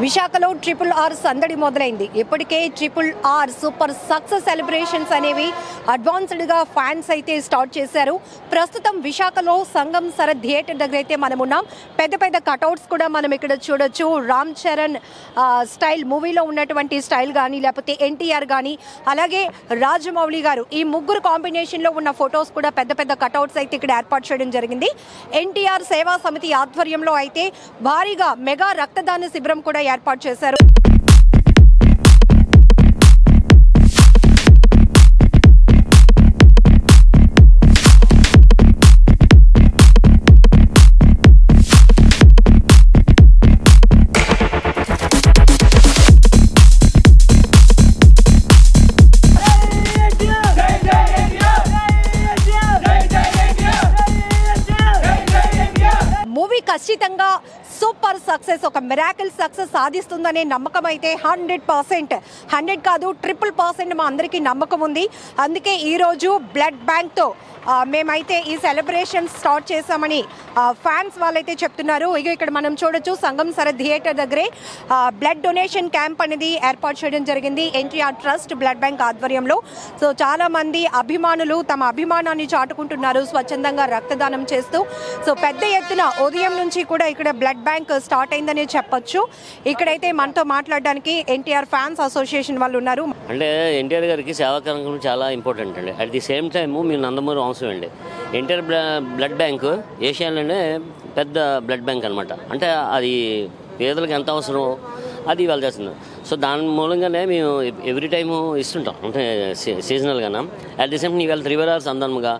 విశాఖలో triple R సందడి మొదలైంది ఇప్పటికే triple R super success celebrations అనేవి అడ్వాన్స్డ్గా ఫ్యాన్స్ అయితే స్టార్ట్ చేశారు ప్రస్తుతం విశాఖలో సంగం సర థియేటర్ దగ్గర అయితే మనం ఉన్నాం పెద్ద పెద్ద కటౌట్స్ కూడా మనం ఇక్కడ చూడొచ్చు రామ్ చరణ్ ఆ, స్టైల్ మూవీలో ఉన్నటువంటి స్టైల్ కానీ లేకపోతే ఎన్టీఆర్ కానీ అలాగే రాజమౌళి గారు ఈ ముగ్గురు కాంబినేషన్లో ఉన్న ఫొటోస్ కూడా పెద్ద పెద్ద కటౌట్స్ అయితే ఇక్కడ ఏర్పాటు చేయడం జరిగింది ఎన్టీఆర్ సేవా సమితి ఆధ్వర్యంలో అయితే భారీగా మెగా రక్తదాన శిబిరం కూడా ఏర్పాటు చేశారు మూవీ ఖచ్చితంగా సూపర్ సక్సెస్ ఒక మిరాకిల్ సక్సెస్ సాధిస్తుందనే నమ్మకం అయితే హండ్రెడ్ పర్సెంట్ హండ్రెడ్ కాదు ట్రిపుల్ పర్సెంట్ మా అందరికీ నమ్మకం ఉంది అందుకే ఈరోజు బ్లడ్ బ్యాంక్తో ఆ, మేమైతే ఈ సెలబ్రేషన్ స్టార్ట్ చేశామని ఫ్యాన్స్ వాళ్ళైతే చెప్తున్నారు ఇక ఇక్కడ మనం చూడొచ్చు సంగం సర థియేటర్ దగ్గరే ఆ, బ్లడ్ డొనేషన్ క్యాంప్ అనేది ఏర్పాటు చేయడం జరిగింది ఎన్టీఆర్ ట్రస్ట్ బ్లడ్ బ్యాంక్ ఆధ్వర్యంలో సో చాలా మంది అభిమానులు తమ అభిమానాన్ని చాటుకుంటున్నారు స్వచ్ఛందంగా రక్తదానం చేస్తూ సో పెద్ద ఎత్తున ఉదయం నుంచి కూడా ఇక్కడ బ్లడ్ బ్యాంక్ స్టార్ట్ అయిందని చెప్పొచ్చు ఇక్కడైతే మనతో మాట్లాడడానికి ఎన్టీఆర్ ఫ్యాన్స్ అసోసియేషన్ వాళ్ళు ఉన్నారు అంటే ఎన్టీఆర్ గారికి సేవా కార్యక్రమం చాలా ఇంపార్టెంట్ అండి అట్ ది సేమ్ టైం మీ నందమూరి వంశం అండి ఎన్టీఆర్ బ్ల- బ్లడ్ బ్యాంక్ ఏషియాలోనే పెద్ద బ్లడ్ బ్యాంక్ అనమాట అంటే అది పేదలకు ఎంత అవసరమో అది ఇవాళ చేస్తున్నాం సో దాని మూలంగానే మేము ఎవ్రీ టైము ఇస్తుంటాం అంటే సీ- సీజనల్గాన అట్ ది సేమ్ ఇవాళ త్రీ అవర్స్ అందముగా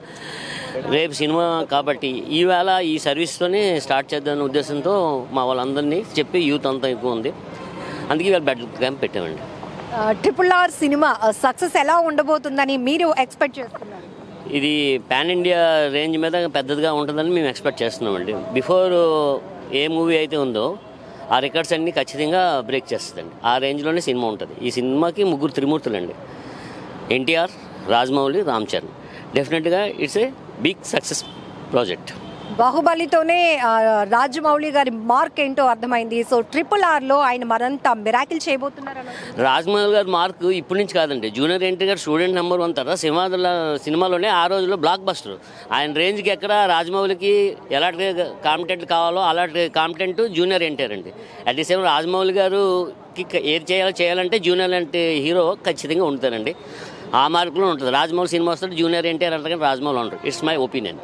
రేపు సినిమా కాబట్టి ఈవేళ ఈ సర్వీస్తోనే స్టార్ట్ చేద్దామనే ఉద్దేశంతో మా వాళ్ళందరినీ చెప్పి యూత్ అంతా ఎక్కువ ఉంది అందుకే ఇవాళ బ్లడ్ క్యాంప్ పెట్టామండి ట్రిపుల్ ఆర్ సినిమా సక్సెస్ ఎలా ఉండబోతుందని మీరు ఎక్స్పెక్ట్ చేస్తున్నారు ఇది పాన్ ఇండియా రేంజ్ మీద పెద్దదిగా ఉంటుందని మేము ఎక్స్పెక్ట్ చేస్తున్నామండి బిఫోర్ ఏ మూవీ అయితే ఉందో ఆ రికార్డ్స్ అన్ని ఖచ్చితంగా బ్రేక్ చేస్తుందండి ఆ రేంజ్లోనే సినిమా ఉంటుంది ఈ సినిమాకి ముగ్గురు త్రిమూర్తులు అండి ఎన్టీఆర్ రాజమౌళి రామ్ చరణ్ డెఫినెట్గా it's a big success project బాహుబలితోనే ఆ, రాజమౌళి గారి మార్క్ ఏంటో అర్థమైంది సో ట్రిపుల్ ఆర్ లో ఆయన మరంత మిరాకిల్ చేయబోతున్నారు రాజమౌళి గారి మార్క్ ఇప్పటి నుంచి కాదండి జూనియర్ ఎన్టీ గారు స్టూడెంట్ నెంబర్ వన్ తర్వాత సినిమాల సినిమాలోనే ఆ రోజుల్లో బ్లాక్ బస్టర్ ఆయన రేంజ్కి ఎక్కడ రాజమౌళికి ఎలాంటి కాంపిటెంట్ కావాలో అలాంటి కాంపిటెంట్ జూనియర్ ఎన్టీఆర్ అండి అట్ ది సేమ్ రాజమౌళి గారుకి ఏది చేయాలో చేయాలంటే జూనియర్ అంటే హీరో ఖచ్చితంగా ఉంటారండి ఆ మార్కులో ఉంటుంది రాజమౌళి సినిమా వస్తే జూనియర్ ఎన్టీఆర్ అంటారు కానీ రాజమౌళి ఉంటారు ఇట్స్ మై ఒపీనియన్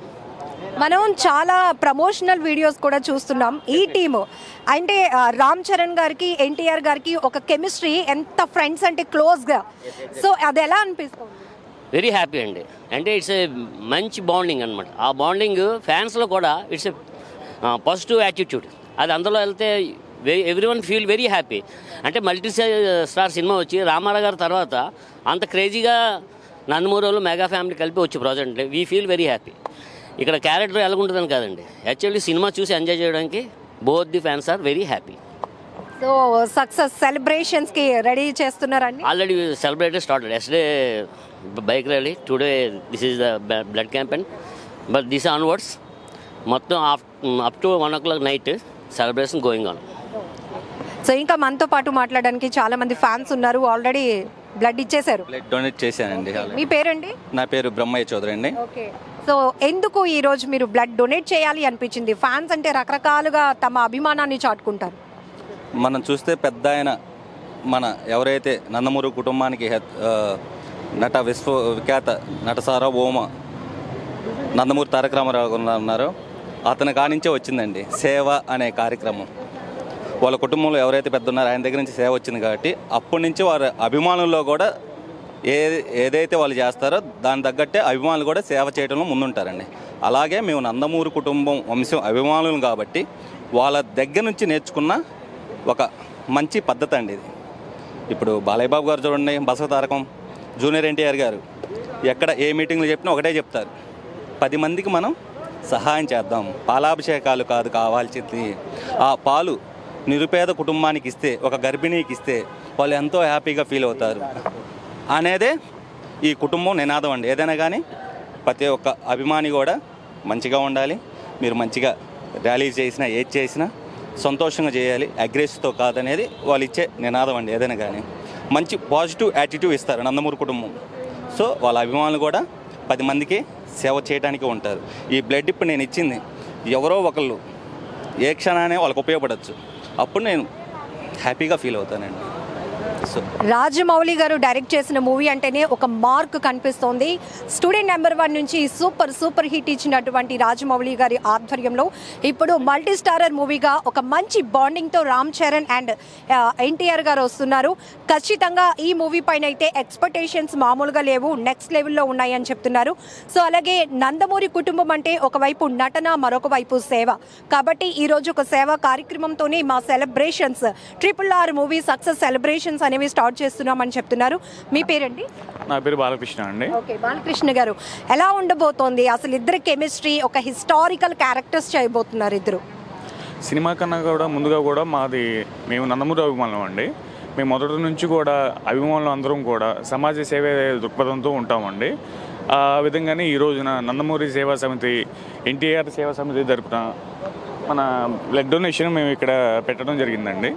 మనం చాలా ప్రమోషనల్ వీడియోస్ కూడా చూస్తున్నాం ఈ టీము అంటే ఆ, రామ్ చరణ్ గారికి ఎన్టీఆర్ గారికి ఒక కెమిస్ట్రీ ఎంత ఫ్రెండ్స్ అంటే క్లోజ్ గా సో అది ఎలా అనిపిస్తుంది వెరీ హ్యాపీ అండి అంటే ఇట్స్ ఏ మంచి బాండింగ్ అనమాట ఆ బాండింగ్ ఫ్యాన్స్లో కూడా ఇట్స్ ఏ పాజిటివ్ యాటిట్యూడ్ అది అందులో వెళ్తే everyone feel very happy అంటే మల్టీ స్టార్ సినిమా వచ్చి రామారావు గారి తర్వాత అంత క్రేజీగా నందమూరి వాళ్ళు మెగా ఫ్యామిలీ కలిపి వచ్చి project we feel very happy ఇక్కడ క్యారెక్టర్ ఎలాగుంటుందని కాదండి యాక్చువల్లీ సినిమా చూసి ఎంజాయ్ చేయడానికి both the fans are very happy so success celebrations కి రెడీ చేస్తున్నారండి already celebrated started yesterday bike rally today this is the blood campaign but this onwards మొత్తం up to one o'clock night celebration going on so ఇంకా మనతో పాటు మాట్లాడడానికి చాలా మంది fans ఉన్నారు ఆల్రెడీ బ్లడ్ ఇచ్చేశారు బ్లడ్ డొనేట్ చేశానండి మీ పేరండి నా పేరు బ్రహ్మయ్య చౌదరి అండి ఓకే సో ఎందుకు ఈ రోజు మీరు బ్లడ్ డొనేట్ చేయాలి అనిపించింది ఫ్యాన్స్ అంటే రకరకాలుగా తమ అభిమానాన్ని చాటుకుంటారు మనం చూస్తే పెద్ద ఆయన మన ఎవరైతే నందమూరి కుటుంబానికి హె- ఆ, నట విశ్వ విఖ్యాత నటసార ఓమ నందమూరి తారక రామారావు గారు ఉన్నారో అతని కానించే వచ్చిందండి సేవ అనే కార్యక్రమం వాళ్ళ కుటుంబంలో ఎవరైతే పెద్ద ఉన్నారో ఆయన దగ్గర నుంచి సేవ వచ్చింది కాబట్టి అప్పటి నుంచి వారి అభిమానుల్లో కూడా ఏ ఏదైతే వాళ్ళు చేస్తారో దాని తగ్గట్టే అభిమానులు కూడా సేవ చేయడంలో ముందుంటారండి అలాగే మేము నందమూరి కుటుంబం వంశం అభిమానులు కాబట్టి వాళ్ళ దగ్గర నుంచి నేర్చుకున్న ఒక మంచి పద్ధతి అండి ఇది ఇప్పుడు బాలయ్య బాబు గారు చూడండి బసవ తారకం జూనియర్ ఎన్టీఆర్ గారు ఎక్కడ ఏ మీటింగ్లు చెప్పినా ఒకటే చెప్తారు పది మందికి మనం సహాయం చేద్దాం పాలాభిషేకాలు కాదు కావాల్సింది ఆ పాలు నిరుపేద కుటుంబానికి ఇస్తే ఒక గర్భిణీకి ఇస్తే వాళ్ళు ఎంతో హ్యాపీగా ఫీల్ అవుతారు అనేదే ఈ కుటుంబం నినాదం అండి ఏదైనా కానీ ప్రతి ఒక్క అభిమాని కూడా మంచిగా ఉండాలి మీరు మంచిగా ర్యాలీ చేసినా ఏది చేసినా సంతోషంగా చేయాలి అగ్రెసివ్తో కాదనేది వాళ్ళు ఇచ్చే నినాదం అండి ఏదైనా కానీ మంచి పాజిటివ్ యాటిట్యూడ్ ఇస్తారు నందమూరి కుటుంబం సో వాళ్ళ అభిమానులు కూడా పది మందికి సేవ చేయడానికి ఉంటారు ఈ బ్లడ్ ఇప్పుడు నేను ఇచ్చింది ఎవరో ఒకళ్ళు ఏ క్షణానే వాళ్ళకి ఉపయోగపడవచ్చు అప్పుడు నేను హ్యాపీగా ఫీల్ అవుతానండి సో రాజమౌళి గారు డైరెక్ట్ చేసిన మూవీ అంటేనే ఒక మార్క్ కనిపిస్తోంది స్టూడెంట్ నెంబర్ వన్ నుంచి సూపర్ సూపర్ హిట్ ఇచ్చినటువంటి రాజమౌళి గారి ఆధ్వర్యంలో ఇప్పుడు మల్టీ స్టారర్ మూవీగా ఒక మంచి బాండింగ్ తో రామ్ చరణ్ అండ్ ఎన్టీఆర్ గారు వస్తున్నారు ఖచ్చితంగా ఈ మూవీ పైన అయితే ఎక్స్పెక్టేషన్స్ మామూలుగా లేవు నెక్స్ట్ లెవెల్లో ఉన్నాయని చెప్తున్నారు సో అలాగే నందమూరి కుటుంబం అంటే ఒకవైపు నటన మరొక వైపు సేవ కాబట్టి ఈ రోజు ఒక సేవా కార్యక్రమంతోనే మా celebrations triple R movie success celebrations అనేవి స్టార్ట్ చేస్తున్నామని చెప్తున్నారు మీ పేరండి నా పేరు బాలకృష్ణ అండి ఓకే బాలకృష్ణ గారు ఎలా ఉండబోతోంది అసలు ఇద్దరు కెమిస్ట్రీ ఒక హిస్టారికల్ క్యారెక్టర్స్ చేయబోతున్నారు ఇద్దరు సినిమా కన్నా కూడా ముందుగా కూడా మాది మేము నందమూరి అభిమానులం అండి మేము మొదటి నుంచి కూడా అభిమానులు అందరం కూడా సమాజ సేవ దృక్పథంతో ఉంటామండి ఆ విధంగానే ఈ రోజున నందమూరి సేవా సమితి ఎన్టీఆర్ సేవా సమితి తరపున మన బ్లడ్ డొనేషన్ మేము ఇక్కడ పెట్టడం జరిగిందండి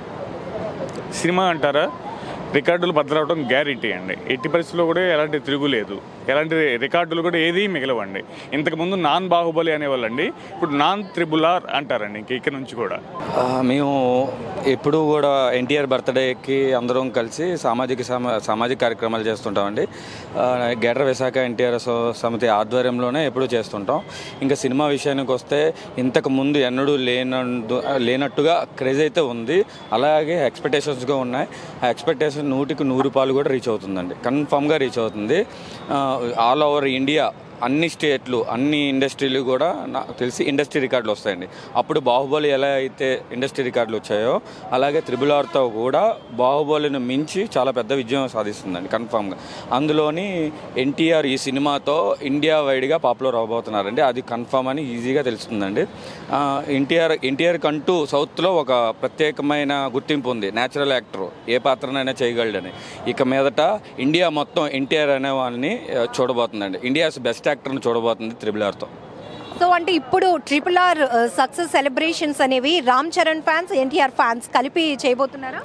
సినిమా అంటారా రికార్డులు బద్దలవడం గ్యారెంటీ అండి ఎట్టి పరిస్థితుల్లో కూడా ఎలాంటి తిరుగులేదు ఎలాంటి రికార్డులు కూడా ఏదీ మిగలవండి ఇంతకుముందు నాన్ బాహుబలి అనేవాళ్ళండి ఇప్పుడు నాన్ త్రిబుల్ ఆర్ అంటారండి ఇంక ఇక్కడ నుంచి కూడా ఆ, మేము ఎప్పుడూ కూడా ఎన్టీఆర్ బర్త్డేకి అందరం కలిసి సామాజిక సమ- సామాజిక కార్యక్రమాలు చేస్తుంటామండి ఆ, గెడ్ర విశాఖ ఎన్టీఆర్ సో- సమితి ఆధ్వర్యంలోనే ఎప్పుడూ చేస్తుంటాం ఇంకా సినిమా విషయానికి వస్తే ఇంతకు ముందు ఎన్నడూ లేనందు లేనట్టుగా క్రేజ్ అయితే ఉంది అలాగే ఎక్స్పెక్టేషన్స్గా ఉన్నాయి ఆ ఎక్స్పెక్టేషన్ నూటికి నూరు పాలు కూడా రీచ్ అవుతుందండి కన్ఫామ్గా రీచ్ అవుతుంది ఆల్ ఓవర్ ఇండియా అన్ని స్టేట్లు అన్ని ఇండస్ట్రీలు కూడా నాకు తెలిసి ఇండస్ట్రీ రికార్డులు వస్తాయండి అప్పుడు బాహుబలి ఎలా అయితే ఇండస్ట్రీ రికార్డులు వచ్చాయో అలాగే త్రిబుల్ ఆర్తో కూడా బాహుబలిని మించి చాలా పెద్ద విజయం సాధిస్తుందండి కన్ఫామ్గా అందులోని ఎన్టీఆర్ ఈ సినిమాతో ఇండియా వైడ్గా పాపులర్ అవబోతున్నారండి అది కన్ఫామ్ అని ఈజీగా తెలుస్తుందండి ఎన్టీఆర్ ఎన్టీఆర్ కంటూ సౌత్లో ఒక ప్రత్యేకమైన గుర్తింపు ఉంది న్యాచురల్ యాక్టర్ ఏ పాత్రనైనా చేయగలడని ఇక మీదట ఇండియా మొత్తం ఎన్టీఆర్ అనే వాళ్ళని ఆ, చూడబోతుందండి ఇండియాస్ బెస్ట్ యాక్టర్ని చూడబోతుంది త్రిబుల్ ఆర్తో సో అంటే ఇప్పుడు ట్రిపుల్ ఆర్ సక్సెస్ సెలబ్రేషన్స్ అనేవి Ram Charan fans NTR fans కలిపి చేయబోతున్నారా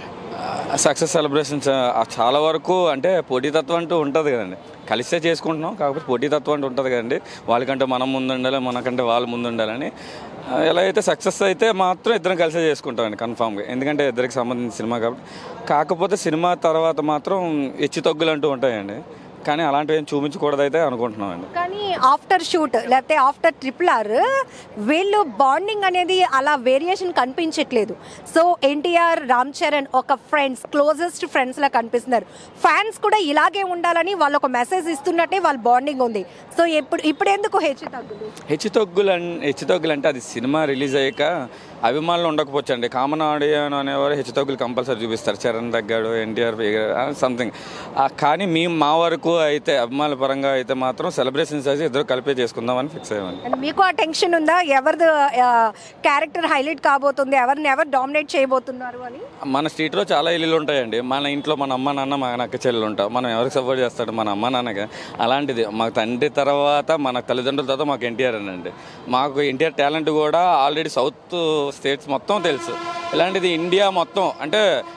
సక్సెస్ సెలబ్రేషన్స్ చాలా వరకు అంటే పోటీతత్వం అంటూ ఉంటుంది కదండి కలిసే చేసుకుంటున్నాం కాకపోతే పోటీతత్వం అంటూ ఉంటుంది కదండి వాళ్ళకంటే మనం ముందు ఉండాలి మనకంటే వాళ్ళు ముందు ఉండాలని ఆ, ఎలా అయితే సక్సెస్ అయితే మాత్రం ఇద్దరం కలిసే చేసుకుంటామండి కన్ఫామ్గా ఎందుకంటే ఇద్దరికి సంబంధించిన సినిమా కాబట్టి కాకపోతే సినిమా తర్వాత మాత్రం హెచ్చు తగ్గులు అంటూ ఉంటాయండి కానీ అలాంటివి ఏం చూపించకూడదైతే అనుకుంటున్నామండి కానీ ఆఫ్టర్ షూట్ లేకపోతే ఆఫ్టర్ ట్రిపుల్ ఆర్ వీళ్ళు బాండింగ్ అనేది అలా వేరియేషన్ కనిపించట్లేదు సో ఎన్టీఆర్ రామ్ చరణ్ ఒక ఫ్రెండ్స్ క్లోజెస్ట్ ఫ్రెండ్స్ లా కనిపిస్తున్నారు ఫ్యాన్స్ కూడా ఇలాగే ఉండాలని వాళ్ళు ఒక మెసేజ్ ఇస్తున్నట్టే వాళ్ళ బాండింగ్ ఉంది సో ఇప్పుడు ఇప్పుడు ఎందుకు హెచ్చు తగ్గులు హెచ్చు తగ్గులు అన్ హెచ్చు తగ్గులు అంటే అది సినిమా రిలీజ్ అయ్యాక అభిమానులు ఉండకపోవచ్చు అండి కామన్ ఆడియన్ అనేవారు హెచ్చు తగ్గులు కంపల్సరీ చూపిస్తారు చరణ్ తగ్గాడు ఎన్టీఆర్ సంథింగ్ కానీ మేము మా వరకు అయితే అభిమానుల పరంగా అయితే మాత్రం సెలబ్రేషన్స్ అయితే ఇద్దరు కలిపే చేసుకుందామని ఫిక్స్ అయ్యామండి And మీకు ఆ టెన్షన్ ఉందా ఎవరిది క్యారెక్టర్ హైలైట్ కాబోతుంది ఎవరిని ఎవరు డామినేట్ చేయబోతున్నారు అని మన స్ట్రీట్లో చాలా ఇల్లులు ఉంటాయండి మన ఇంట్లో మన అమ్మ నాన్న మన అక్క చెల్లెలు ఉంటాం మనం ఎవరికి సపోర్ట్ చేస్తాడు మన అమ్మ నాన్నగా అలాంటిది మా తండ్రి తర్వాత మన తల్లిదండ్రుల తర్వాత మాకు ఎన్టీఆర్ అండి మాకు ఎన్టీఆర్ టాలెంట్ కూడా ఆల్రెడీ సౌత్ స్టేట్స్ మొత్తం తెలుసు ఇలాంటిది ఇండియా మొత్తం అంటే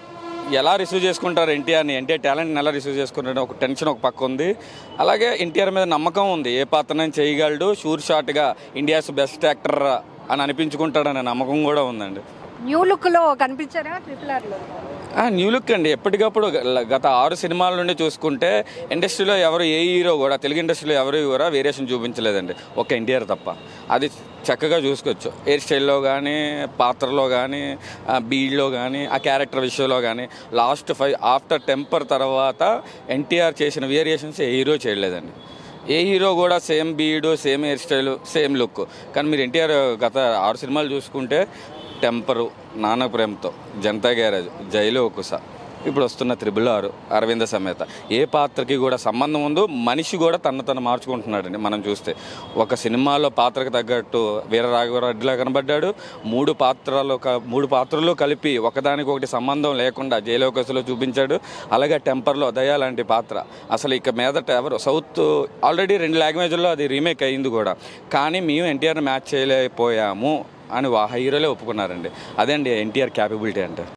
ఎలా రిసీవ్ చేసుకుంటారు ఎన్టీఆర్ని ఎన్టీఆర్ టాలెంట్ని ఎలా రిసీవ్ చేసుకుంటారు ఒక టెన్షన్ ఒక పక్క ఉంది అలాగే ఎన్టీఆర్ మీద నమ్మకం ఉంది ఏ పాత్రనైనా చేయగలడు షూర్ షాట్గా ఇండియాస్ బెస్ట్ యాక్టర్ అని అనిపించుకుంటాడనే నమ్మకం కూడా ఉందండి న్యూ లుక్ లో కనిపించారా ట్రిపుల్ ఆర్ లో ఆ, న్యూ లుక్ అండి ఎప్పటికప్పుడు గ- గత ఆరు సినిమాల నుండి చూసుకుంటే ఇండస్ట్రీలో ఎవరు ఏ హీరో కూడా తెలుగు ఇండస్ట్రీలో ఎవరు కూడా వేరియేషన్ చూపించలేదండి ఒక ఎన్టీఆర్ తప్ప అది చక్కగా చూసుకోవచ్చు హెయిర్ స్టైల్లో కానీ పాత్రలో కానీ బీడ్లో కానీ ఆ క్యారెక్టర్ విషయంలో కానీ లాస్ట్ ఫైవ్ ఆఫ్టర్ టెంపర్ తర్వాత ఎన్టీఆర్ చేసిన వేరియేషన్స్ ఏ హీరో చేయలేదండి ఏ హీరో కూడా same beard same hairstyle same look కానీ మీరు ఎన్టీఆర్ గత ఆరు సినిమాలు చూసుకుంటే టెంపరు నాన్న ప్రేమతో జనతా గ్యారేజ్ జైలు ఒక్కస ఇప్పుడు వస్తున్న త్రిబుల్ ఆరు అరవింద సమేత ఏ పాత్రకి కూడా సంబంధం ఉందో మనిషి కూడా తను తను మార్చుకుంటున్నాడండి మనం చూస్తే ఒక సినిమాలో పాత్రకు తగ్గట్టు వీర రాఘవరెడ్డిలా కనబడ్డాడు మూడు పాత్రలు క- మూడు పాత్రలు కలిపి ఒకదానికొకటి సంబంధం లేకుండా జైలోకసులో చూపించాడు అలాగే టెంపర్లో దయా లాంటి పాత్ర అసలు ఇక మీదట ఎవరు సౌత్ ఆల్రెడీ రెండు లాంగ్వేజ్లో అది రీమేక్ అయింది కూడా కానీ మేము ఎన్టీఆర్ మ్యాచ్ చేయలేకపోయాము అని వా- హీరోలే ఒప్పుకున్నారండి అదే అండి ఎన్టీఆర్ క్యాపబిలిటీ అంటే